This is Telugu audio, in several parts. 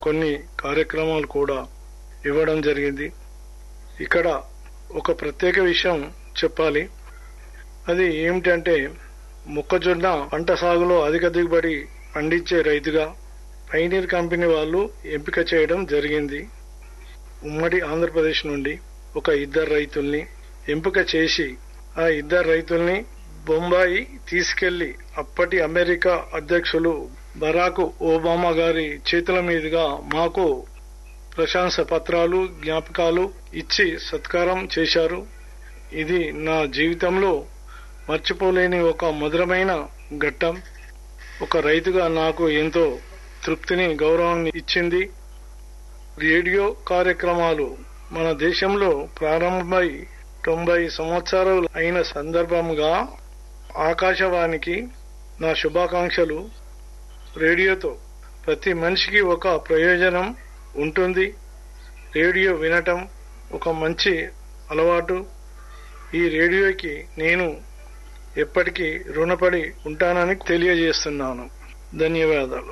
కొన్ని కార్యక్రమాలు కూడా ఇవ్వడం జరిగింది ఇక్కడ ఒక ప్రత్యేక విషయం చెప్పాలి అది ఏమిటంటే మొక్కజొన్న పంట సాగులో అధిక దిగుబడి పండించే రైతుగా పైనీర్ కంపెనీ వాళ్ళు ఎంపిక చేయడం జరిగింది ఉమ్మడి ఆంధ్రప్రదేశ్ నుండి ఒక ఇద్దరు రైతుల్ని ఎంపిక చేసి ఆ ఇద్దరు రైతుల్ని బొంబాయి తీసుకెళ్లి అప్పటి అమెరికా అధ్యక్షులు బరాక్ ఒబామా గారి చేతుల మీదుగా మాకు ప్రశంస పత్రాలు జ్ఞాపకాలు ఇచ్చి సత్కారం చేశారు ఇది నా జీవితంలో మర్చిపోలేని ఒక మధురమైన ఘట్టం ఒక రైతుగా నాకు ఎంతో తృప్తిని గౌరవాన్ని ఇచ్చింది రేడియో కార్యక్రమాలు మన దేశంలో ప్రారంభమై తొంభై సంవత్సరాలు అయిన సందర్భంగా ఆకాశవాణికి నా శుభాకాంక్షలు రేడియోతో ప్రతి మనిషికి ఒక ప్రయోజనం ఉంటుంది రేడియో వినటం ఒక మంచి అలవాటు ఈ రేడియోకి నేను ఎప్పటికీ రుణపడి ఉంటానని తెలియజేస్తున్నాను ధన్యవాదాలు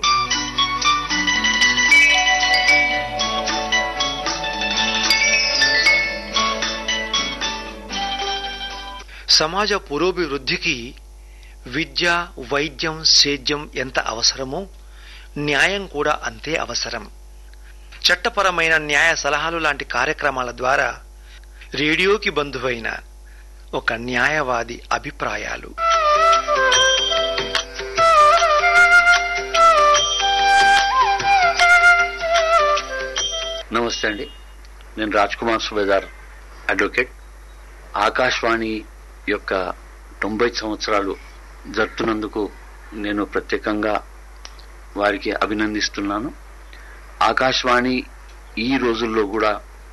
సమాజ పురోభివృద్ధికి విద్య వైద్యం సేద్యం ఎంత అవసరమో న్యాయం కూడా అంతే అవసరం చట్టపరమైన న్యాయ సలహాలు లాంటి కార్యక్రమాల ద్వారా రేడియోకి బంధువైన ఒక న్యాయవాది అభిప్రాయాలు నమస్తే అండి నేను రాజ్ కుమార్ సుబేదార్ అడ్వకేట్ ఆకాశవాణి యొక్క తొంభై సంవత్సరాలు జరుపుతున్నందుకు నేను ప్రత్యేకంగా వారికి అభినందిస్తున్నాను ఆకాశవాణి ఈ రోజుల్లో కూడా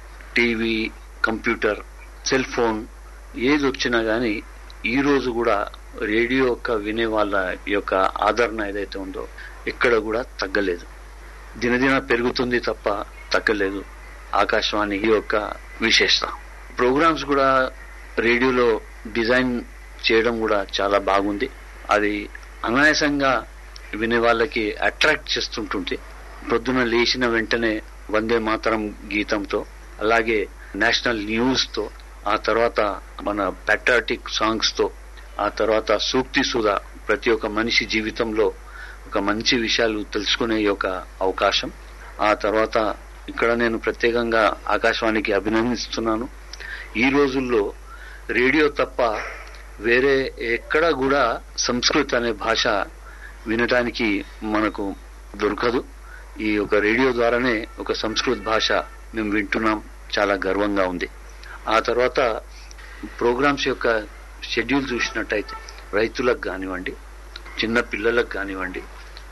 టీవీ కంప్యూటర్ సెల్ ఫోన్ ఏది వచ్చినా గానీ ఈ రోజు కూడా రేడియో యొక్క వినే వాళ్ళ యొక్క ఆదరణ ఏదైతే ఉందో ఎక్కడ కూడా తగ్గలేదు దినదిన పెరుగుతుంది తప్ప తగ్గలేదు ఆకాశవాణి యొక్క విశేషత ప్రోగ్రామ్స్ కూడా రేడియోలో డిజైన్ చేయడం కూడా చాలా బాగుంది అది అనాయాసంగా వినే వాళ్ళకి అట్రాక్ట్ చేస్తుంటుంది పొద్దున లేచిన వెంటనే వందే మాతరం గీతంతో అలాగే నేషనల్ న్యూస్ తో ఆ తర్వాత మన పెట్రాటిక్ సాంగ్స్ తో ఆ తర్వాత సూక్తి సుధా ప్రతి ఒక్క మనిషి జీవితంలో ఒక మంచి విషయాలు తెలుసుకునే యొక్క అవకాశం ఆ తర్వాత ఇక్కడ నేను ప్రత్యేకంగా ఆకాశవాణికి అభినందిస్తున్నాను ఈ రోజుల్లో రేడియో తప్ప వేరే ఎక్కడ కూడా సంస్కృత్ అనే భాష వినటానికి మనకు దొరకదు ఈ ఒక రేడియో ద్వారానే ఒక సంస్కృత్ భాష మేము వింటున్నాం చాలా గర్వంగా ఉంది ఆ తర్వాత ప్రోగ్రామ్స్ యొక్క షెడ్యూల్ చూసినట్టయితే రైతులకు కానివ్వండి చిన్న పిల్లలకు కానివ్వండి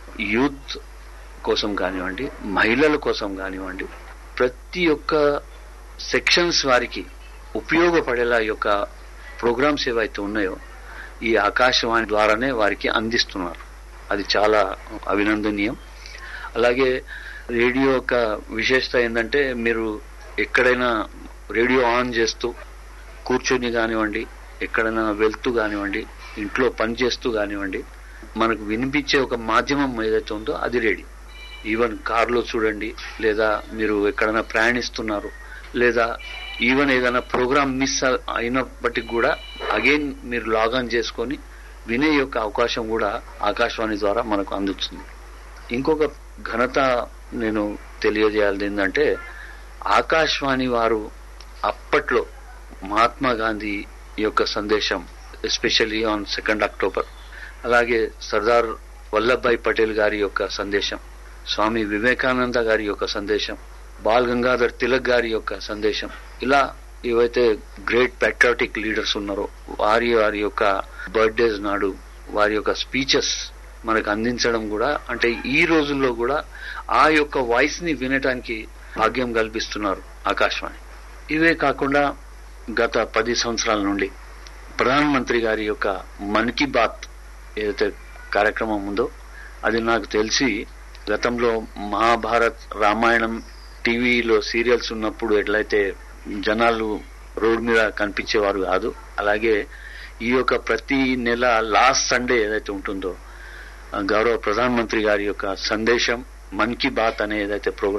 యూత్ కోసం కానివ్వండి మహిళల కోసం కానివ్వండి ప్రతి ఒక్క సెక్షన్స్ వారికి ఉపయోగపడేలా యొక్క ప్రోగ్రామ్స్ ఏవైతే ఉన్నాయో ఈ ఆకాశవాణి ద్వారానే వారికి అందిస్తున్నారు అది చాలా అభినందనీయం అలాగే రేడియో యొక్క విశేషత ఏంటంటే మీరు ఎక్కడైనా రేడియో ఆన్ చేస్తూ కూర్చొని కానివ్వండి ఎక్కడైనా వెళ్తూ కానివ్వండి ఇంట్లో పని చేస్తూ కానివ్వండి మనకు వినిపించే ఒక మాధ్యమం ఏదైతే ఉందో అది రేడియో ఈవెన్ కారులో చూడండి లేదా మీరు ఎక్కడైనా ప్రయాణిస్తున్నారు లేదా ఈవెన్ ఏదైనా ప్రోగ్రామ్ మిస్ అయినప్పటికి కూడా అగైన్ మీరు లాగాన్ చేసుకొని వినే యొక్క అవకాశం కూడా ఆకాశవాణి ద్వారా మనకు అందుతుంది ఇంకొక ఘనత నేను తెలియజేయాలి ఏంటంటే ఆకాశవాణి వారు అప్పట్లో మహాత్మా గాంధీ యొక్క సందేశం ఎస్పెషల్లీ ఆన్ సెకండ్ అక్టోబర్ అలాగే సర్దార్ వల్లభాయ్ పటేల్ గారి యొక్క సందేశం స్వామి వివేకానంద గారి యొక్క సందేశం బాల్ గంగాధర్ తిలక్ గారి యొక్క సందేశం ఇలా ఏవైతే గ్రేట్ పెట్రాటిక్ లీడర్స్ ఉన్నారో వారి వారి యొక్క బర్త్డేస్ నాడు వారి యొక్క స్పీచెస్ మనకు అందించడం కూడా అంటే ఈ రోజుల్లో కూడా ఆ యొక్క వాయిస్ ని వినటానికి భాగ్యం కల్పిస్తున్నారు ఆకాశవాణి ఇవే కాకుండా గత పది సంవత్సరాల నుండి ప్రధానమంత్రి గారి యొక్క మన్ కీ బాత్ ఏదైతే కార్యక్రమం ఉందో అది నాకు తెలిసి గతంలో మహాభారత్ రామాయణం టీవీలో సీరియల్స్ ఉన్నప్పుడు ఎట్లయితే జనాలు రోడ్ మీద కనిపించేవారు కాదు అలాగే ఈ యొక్క ప్రతి నెల లాస్ట్ సండే ఏదైతే ఉంటుందో గౌరవ ప్రధానమంత్రి గారి యొక్క సందేశం మన్ కీ బాత్ అనే ఏదైతే ప్రోగ్రాం